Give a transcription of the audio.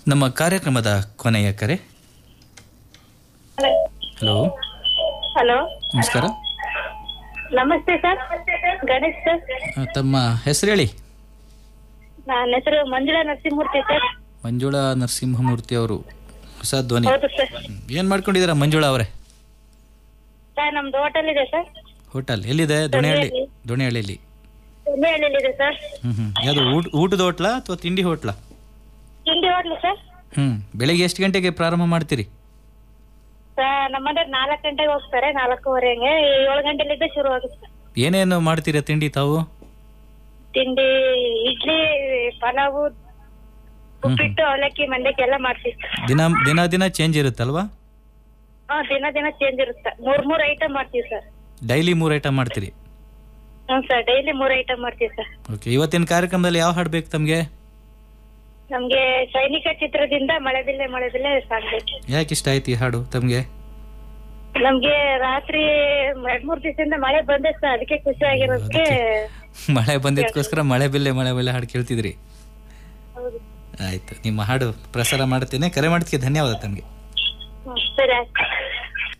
ನಮ್ಮ ಕಾರ್ಯಕ್ರಮದ ಕೊನೆಯ ಕರೆ ಹಲೋ ಹಲೋ ನಮಸ್ಕಾರ ನಮಸ್ತೆ ಸರ್ ಗಣೇಶ್ ಸರ್ ಆ, ತಮ್ಮ ಹೆಸರು ಹೇಳಿ ನನ್ನ ಹೆಸರು ಮಂಜುಳಾ ನರಸಿಂಹಮೂರ್ತಿ ಸರ್ ಮಂಜುಳಾ ನರಸಿಂಹಮೂರ್ತಿ ಅವರು ಹೊಸ ಧ್ವನಿ ಹೌದು ಸರ್ ಏನು ಮಾಡ್ಕೊಂಡಿದ್ದೀರಾ ಮಂಜುಳಾ ಅವರೇ ಸರ್ ನಮ್ದು ಹೋಟೆಲ್ ಇದೆ ಸರ್ ಹೋಟೆಲ್ ಎಲ್ಲಿದೆ ದೊಣೆಹಳ್ಳಿ ದೊಣೆಹಳ್ಳಿಯಲ್ಲಿ ಇದೆ ಸರ್ ಹ್ಞೂ ಹ್ಞೂ ಯಾವುದು ಊಟ ಊಟದ ಹೋಟ್ಲಾ ಅಥವಾ ತಿಂಡಿ ಹೋಟ್ಲಾ ತಿಂಡಿ ಹೋಟ್ಲು ಸರ್ ಹ್ಞೂ ಬೆಳಿಗ್ಗೆ ಎಷ್ಟು ಗಂಟೆಗೆ ಪ್ರಾರಂಭ ಮಾಡ್ತೀರಿ ಸರ್ ನಮ್ಮನೆ ನಾಲ್ಕು ಗಂಟೆಗೆ ಹೋಗ್ತಾರೆ ನಾಲ್ಕೂವರೆ ಹಂಗೆ ಏಳು ಗಂಟೆಲಿದ್ದ ಶುರು ಆಗುತ್ತೆ ಸರ್. ಏನೇನು ಮಾಡ್ತೀರಾ ತಿಂಡಿ ತಾವು ತಿಂಡಿ ಇಡ್ಲಿ ಪಲಾವು ಉಪ್ಪಿಟ್ಟು ಅವಲಕ್ಕಿ ಮಂಡಕ್ಕಿ ಎಲ್ಲ ಮಾಡ್ತೀವಿ ಸರ್ ದಿನ ದಿನ ದಿನ ಚೇಂಜ್ ಇರುತ್ತಲ್ವಾ ಹಾ ದಿನ ದಿನ ಚೇಂಜ್ ಇರುತ್ತೆ ಮೂರ್ ಮೂರ್ ಐಟಮ್ ಮಾಡ್ತೀವಿ ಸರ್ ಡೈಲಿ ಮೂರು ಐಟಮ್ ಮಾಡ್ತೀರಿ ಹ್ಞೂ ಸರ್ ಡೈಲಿ ಮೂರ್ ಐಟಮ್ ಮಾಡ್ತೀವಿ ಸರ್ ಓಕೆ ಇವತ್ತಿನ ಕಾರ್ಯಕ್ರಮದಲ್ಲಿ ಯಾವ ಹಾಡು ಬೇಕು ತಮಗೆ ನಮ್ಗೆ ಸೈನಿಕ ಚಿತ್ರದಿಂದ ಮಳೆದಿಲ್ಲೆ ಮಳೆದಿಲ್ಲೆ ಸಾಂಗ್ಬೇಕು ಯಾಕೆ ಇಷ್ಟ ಆಯ್ತು ಈ ಹಾಡು ತಮಗೆ ನಮ್ಗೆ ರಾತ್ರಿ ಎರಡ್ ಮೂರ್ ದಿವಸದಿಂದ ಮಳೆ ಬಂದೆ ಸರ್ ಅದಕ್ಕೆ ಖುಷಿ ಆಗಿರೋದಕ್ಕೆ ಮಳೆ ಬಂದಿದ್ದಕ್ಕೋಸ್ಕರ ಮಳೆ ಬಿಲ್ಲೆ ಮಳೆ ಬಿಲ್ಲೆ ಹಾಡು ಕೇಳ್ತಿದ್ರಿ ಹೌದು ಆಯ್ತು ನಿಮ್ಮ ಹಾಡು ಪ್ರಸಾರ ಮಾಡ್ತೇನೆ ಕರೆ ಮಾಡ್ತೀವಿ ಧನ್ಯವಾದ ತಮಗೆ ಹ್ಮ್, ಸರಿ ಆಯ್ತು